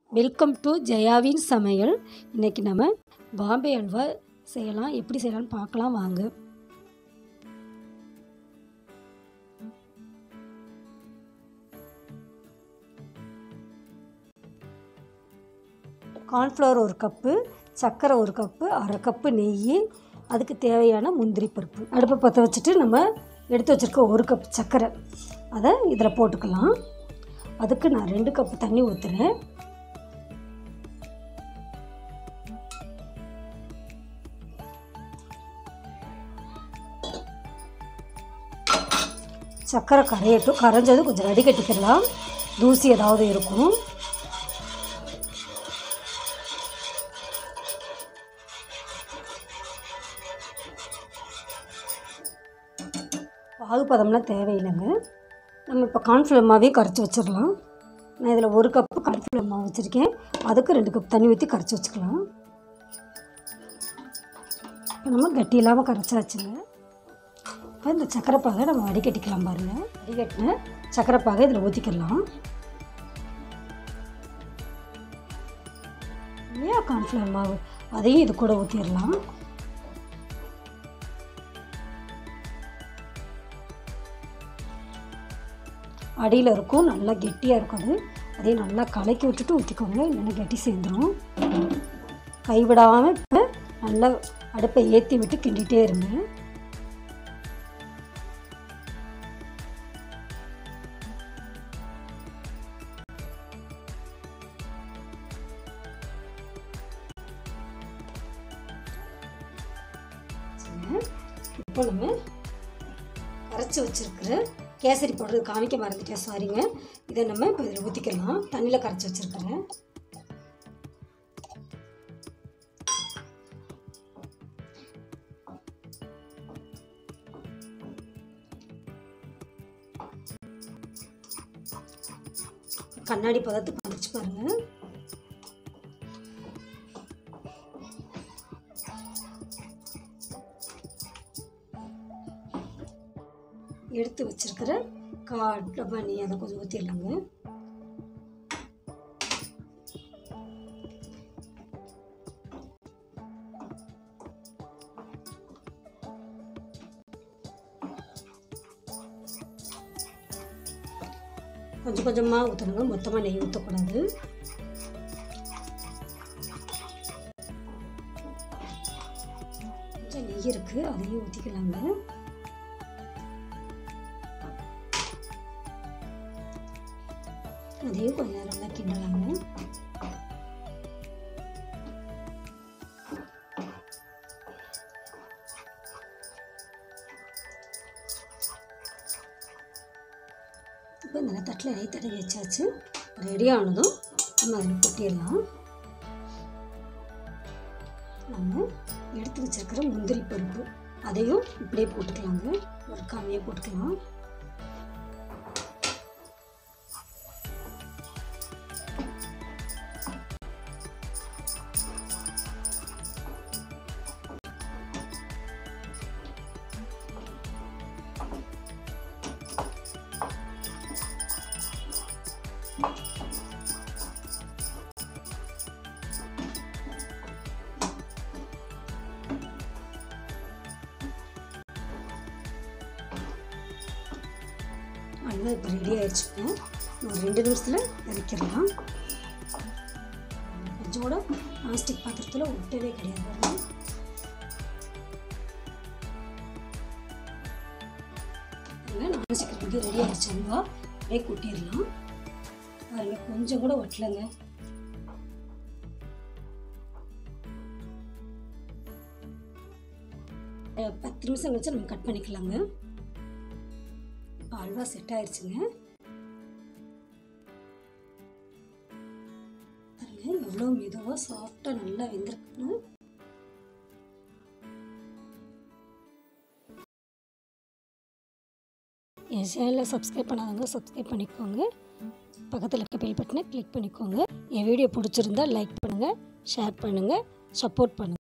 welcome to ஜெயாவின் சமையல் இன்றைக்கி நம்ம பாம்பே அல்வா செய்யலாம் எப்படி செய்யலாம்னு பார்க்கலாம் வாங்க கார்ன்ஃப்ளவர் ஒரு கப்பு சர்க்கரை ஒரு கப்பு அரை கப்பு நெய் அதுக்கு தேவையான முந்திரி பருப்பு அடுப்பை பற்ற வச்சுட்டு நம்ம எடுத்து வச்சுருக்க ஒரு கப் சர்க்கரை அதை இதில் போட்டுக்கலாம் அதுக்கு நான் ரெண்டு கப்பு தண்ணி ஊற்றுறேன் சர்க்கரை கரையட்டும் கரைஞ்சது கொஞ்சம் வடி கட்டிக்கலாம் தூசி ஏதாவது இருக்கும் பாகுபதம்லாம் தேவையில்லைங்க நம்ம இப்போ கார்ன்ஃப்ளவர் மாவையும் கரைச்சி வச்சிடலாம் நான் இதில் ஒரு கப்பு கார்ன்ஃப்ளவர் மாவு வச்சுருக்கேன் அதுக்கு ரெண்டு கப் தண்ணி ஊற்றி கரைச்சி வச்சுக்கலாம் இப்போ நம்ம கட்டி இல்லாமல் கரைச்சாச்சுங்க இப்போ இந்த சக்கரைப்பாகை நம்ம வடிகட்டிக்கலாம் பாருங்கள் வடிகட்டின சக்கரைப்பாகை இதில் ஊற்றிக்கலாம் இல்லையா கார்ன்ஃப்ளவர் மாவு அதையும் இது கூட ஊற்றிடலாம் அடியில் இருக்கும் நல்லா கெட்டியாக இருக்கும் அது அதையும் நல்லா கலக்கி விட்டுட்டு ஊற்றிக்கோங்க இல்லைன்னா கெட்டி சேர்ந்துடும் கைவிடாமல் இப்போ நல்லா அடுப்பை ஏற்றி விட்டு கிண்டிகிட்டே இருங்க இப்போ நம்ம கரைச்சி வச்சுருக்கிற கேசரி பவுடர் காமிக்க மறந்துட்டேன் சாரிங்க இதை நம்ம இப்போ இதில் ஊற்றிக்கலாம் தண்ணியில் கரைச்சி வச்சுருக்கிறேன் கண்ணாடி பதத்துக்கு வந்துச்சு பாருங்கள் எடுத்து வச்சிருக்கிற காட்டு பண்ணி அதை கொஞ்சம் ஊற்றிடலாங்க கொஞ்சம் கொஞ்சமாக ஊற்றணுங்க மொத்தமாக நெய் ஊற்றக்கூடாது கொஞ்சம் நெய் இருக்குது அதையும் ஊற்றிக்கலாங்க அதையும் கொஞ்ச நேரம் நல்லா கிண்டலாங்க இப்போ இந்த தட்டில் நெய் தடவி வச்சாச்சு ரெடி ஆனதும் நம்ம அதில் கொட்டிடலாம் நம்ம எடுத்து வச்சிருக்கிற முந்திரி பருப்பு அதையும் இப்படியே போட்டுக்கலாங்க ஒரு கம்மியாக போட்டுக்கலாம் அல்வா இப்போ ரெடி ஆயிடுச்சுங்க ஒரு ரெண்டு நிமிஷத்தில் இறக்கிடலாம் கொஞ்சம் கூட நான்ஸ்டிக் பாத்திரத்தில் ஒட்டவே கிடையாது பாருங்க நான்ஸ்டிக் வந்து ரெடி ஆயிடுச்சு அல்வா அப்படியே கொட்டிடலாம் பாருங்க கொஞ்சம் கூட ஒட்டலைங்க பத்து நிமிஷம் கழிச்சு நம்ம கட் பண்ணிக்கலாங்க இப்போ அல்வா செட் ஆயிடுச்சுங்க பாருங்க எவ்வளோ மெதுவாக சாஃப்டாக நல்லா வெந்திருக்குன்னு என் சேனலை சப்ஸ்கிரைப் பண்ணாதவங்க சப்ஸ்கிரைப் பண்ணிக்கோங்க பக்கத்தில் இருக்க பெல் பட்டனை கிளிக் பண்ணிக்கோங்க என் வீடியோ பிடிச்சிருந்தா லைக் பண்ணுங்கள் ஷேர் பண்ணுங்கள் சப்போர்ட் பண்ணுங்கள்